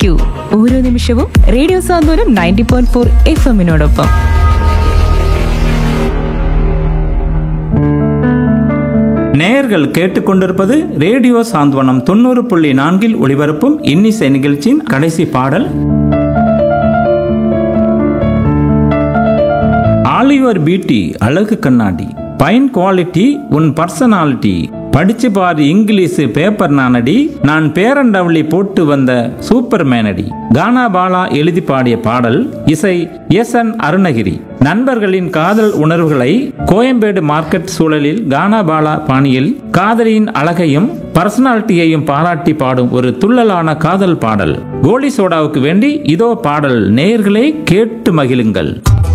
കേട്ടുകൊണ്ടേയിരിക്കൂ ഓരോ നിമിഷവും radio Santhwanam ninety point four F എമ്മിനോടൊപ്പം நேயர்கள் கேட்டுக்கொண்டிருப்பது ரேடியோ சாந்த்வனம் தொண்ணூறு புள்ளி நான்கில் ஒளிபரப்பும் இன்னிசை நிகழ்ச்சியின் கடைசி பாடல் ஆலிவர் பியூட்டி அழகு கண்ணாடி பைன் குவாலிட்டி உன் பர்சனாலிட்டி படிச்சு பாரு இங்கிலீஷ் பேப்பர் நானடி நான் பேரண்டவளி போட்டு வந்த சூப்பர் மேனடி கானா பாலா எழுதி பாடிய பாடல் இசை எஸ் என் அருணகிரி நண்பர்களின் காதல் உணர்வுகளை கோயம்பேடு மார்க்கெட் சூழலில் கானா பாலா பாணியில் காதலியின் அழகையும் பர்சனாலிட்டியையும் பாராட்டி பாடும் ஒரு துள்ளலான காதல் பாடல் கோலி சோடாவுக்கு வேண்டி இதோ பாடல் நேயர்களே கேட்டு மகிழுங்கள்